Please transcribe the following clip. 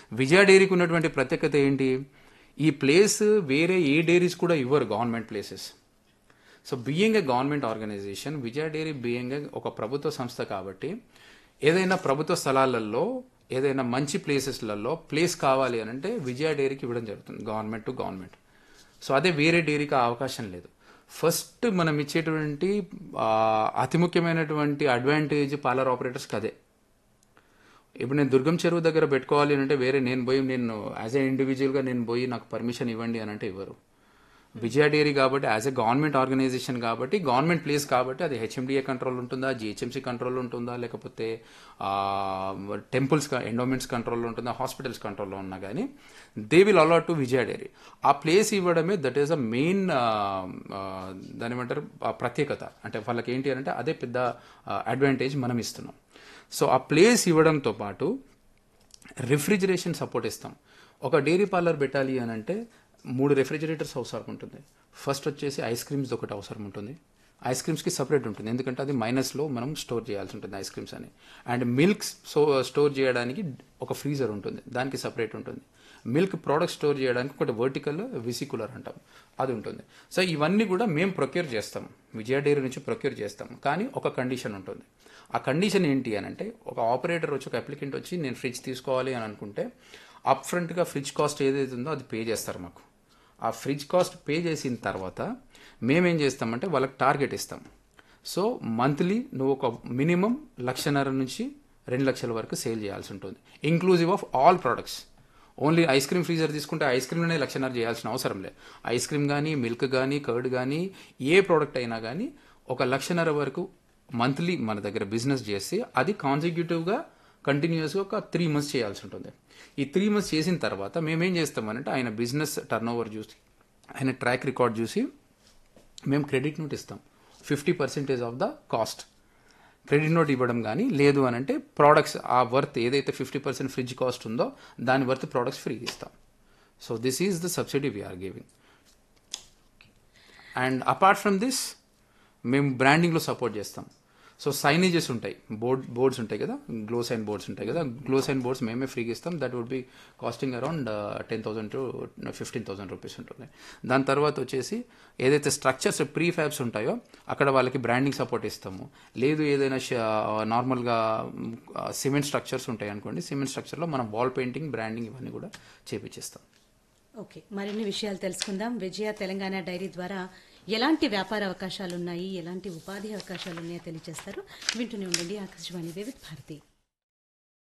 విజయ డైరీకి ఉన్నటువంటి ప్రత్యేకత ఏంటి ఈ ప్లేస్ వేరే ఏ డైరీస్ కూడా ఇవ్వరు government places so being a government organisation Vijaya dairy being a ఒక ప్రభుత్వ సంస్థ కాబట్టి ఏదైనా ప్రభుత్వ స్థలాలలో ఏదైనా మంచి ప్లేసెస్లలో ప్లేస్ కావాలి అని అంటే విజయ డైరీకి ఇవ్వడం జరుగుతుంది గవర్నమెంట్ టు గవర్నమెంట్ సో అదే వేరే డైరీకి ఆ అవకాశం లేదు ఫస్ట్ మనం ఇచ్చేటువంటి ఆ, అతి ముఖ్యమైనటువంటి అడ్వాంటేజ్ పార్లర్ ఆపరేటర్స్కి అదే ఇప్పుడు నేను దుర్గం చెరువు దగ్గర పెట్టుకోవాలి అని అంటే వేరే నేను పోయి నేను యాజ్ ఏ ఇండివిజువల్గా నేను పోయి నాకు పర్మిషన్ ఇవ్వండి అని అంటే ఇవ్వరు విజయ డైరీ కాబట్టి యాజ్ ఏ గవర్నమెంట్ ఆర్గనైజేషన్ కాబట్టి గవర్నమెంట్ ప్లేస్ కాబట్టి అది హెచ్ఎండిఏ కంట్రోల్ ఉంటుందా జిహెచ్ఎంసీ కంట్రోల్ ఉంటుందా లేకపోతే టెంపుల్స్ ఎండోమెంట్స్ కంట్రోల్లో ఉంటుందా హాస్పిటల్స్ కంట్రోల్లో ఉన్నా కానీ they will allot to Vijaya dairy ఆ ప్లేస్ ఇవ్వడమే దట్ ఈస్ అ మెయిన్ దాని ఏమంటారు ఆ ప్రత్యేకత అంటే వాళ్ళకి ఏంటి అంటే అదే పెద్ద అడ్వాంటేజ్ మనం ఇస్తున్నాం సో ఆ ప్లేస్ ఇవ్వడంతో పాటు రిఫ్రిజిరేషన్ సపోర్ట్ ఇస్తాం ఒక డైరీ పార్లర్ పెట్టాలి అని అంటే మూడు రెఫ్రిజిరేటర్స్ అవసరం ఉంటుంది ఫస్ట్ వచ్చేసి ఐస్ క్రీమ్స్ ఒకటి అవసరం ఉంటుంది ఐస్ క్రీమ్స్కి సపరేట్ ఉంటుంది ఎందుకంటే అది మైనస్లో మనం స్టోర్ చేయాల్సి ఉంటుంది ఐస్ క్రీమ్స్ అని అండ్ మిల్క్ సో స్టోర్ చేయడానికి ఒక ఫ్రీజర్ ఉంటుంది దానికి సపరేట్ ఉంటుంది మిల్క్ ప్రోడక్ట్ స్టోర్ చేయడానికి ఒకటి వర్టికల్ విసికులర్ అంటాం అది ఉంటుంది సో ఇవన్నీ కూడా మేము ప్రొక్యూర్ చేస్తాం విజయ డైరీ నుంచి ప్రొక్యూర్ చేస్తాం కానీ ఒక కండిషన్ ఉంటుంది ఆ కండిషన్ ఏంటి అని అంటే ఒక ఆపరేటర్ వచ్చి ఒక అప్లికెంట్ వచ్చి నేను ఫ్రిడ్జ్ తీసుకోవాలి అని అనుకుంటే అప్ ఫ్రంట్గా ఫ్రిడ్జ్ కాస్ట్ ఏదైతే ఉందో అది పే చేస్తారు మాకు ఆ ఫ్రిడ్జ్ కాస్ట్ పే చేసిన తర్వాత మేమేం చేస్తామంటే వాళ్ళకి టార్గెట్ ఇస్తాం సో మంత్లీ నువ్వు ఒక మినిమం లక్షన్నర నుంచి రెండు లక్షల వరకు సేల్ చేయాల్సి ఉంటుంది inclusive of all products only ice cream freezer తీసుకుంటే ఐస్ క్రీమ్లోనే లక్షన్నర చేయాల్సిన అవసరం లేదు ఐస్ క్రీమ్ కానీ మిల్క్ కానీ కర్డ్ కానీ ఏ ప్రోడక్ట్ అయినా కానీ ఒక లక్షన్నర వరకు మంత్లీ మన దగ్గర బిజినెస్ చేసి అది కాన్సిక్యూటివ్గా కంటిన్యూస్గా ఒక త్రీ మంత్స్ చేయాల్సి ఉంటుంది ఈ త్రీ మంత్స్ చేసిన తర్వాత మేమేం చేస్తామనంటే ఆయన బిజినెస్ టర్న్ ఓవర్ చూసి ఆయన ట్రాక్ రికార్డ్ చూసి మేము క్రెడిట్ నోట్ ఇస్తాం fifty percentage of the cost credit note ఇవ్వడం కానీ లేదు అని అంటే ప్రోడక్ట్స్ ఆ వర్త్ ఏదైతే ఫిఫ్టీ పర్సెంట్ ఫ్రిడ్జ్ కాస్ట్ ఉందో దాని వర్త్ ప్రోడక్ట్స్ ఫ్రీ ఇస్తాం so this is the subsidy we're giving and apart from this మేము బ్రాండింగ్లో సపోర్ట్ చేస్తాం సో సైనేజెస్ ఉంటాయి బోర్డ్ బోర్డ్స్ ఉంటాయి కదా గ్లో సైన్ బోర్డ్స్ ఉంటాయి కదా గ్లో సైన్ బోర్డ్స్ మేమే ఫ్రీగా ఇస్తాం that would be costing around ten thousand to fifteen thousand rupees ఉంటుంది దాని తర్వాత వచ్చేసి ఏదైతే స్ట్రక్చర్స్ ప్రీ ఫ్యాబ్స్ ఉంటాయో అక్కడ వాళ్ళకి బ్రాండింగ్ సపోర్ట్ ఇస్తాము లేదు ఏదైనా నార్మల్గా సిమెంట్ స్ట్రక్చర్స్ ఉంటాయి అనుకోండి సిమెంట్ స్ట్రక్చర్లో మనం వాల్ పెయింటింగ్ బ్రాండింగ్ ఇవన్నీ కూడా చేపించేస్తాం ఓకే మరిన్ని విషయాలు తెలుసుకుందాం విజయ తెలంగాణ డైరీ ద్వారా ఎలాంటి వ్యాపార అవకాశాలు ఉన్నాయి ఎలాంటి ఉపాధి అవకాశాలు ఉన్నాయో తెలియజేస్తారు వింటూనే ఉండండి ఆకాశవాణి వివిధ భారతి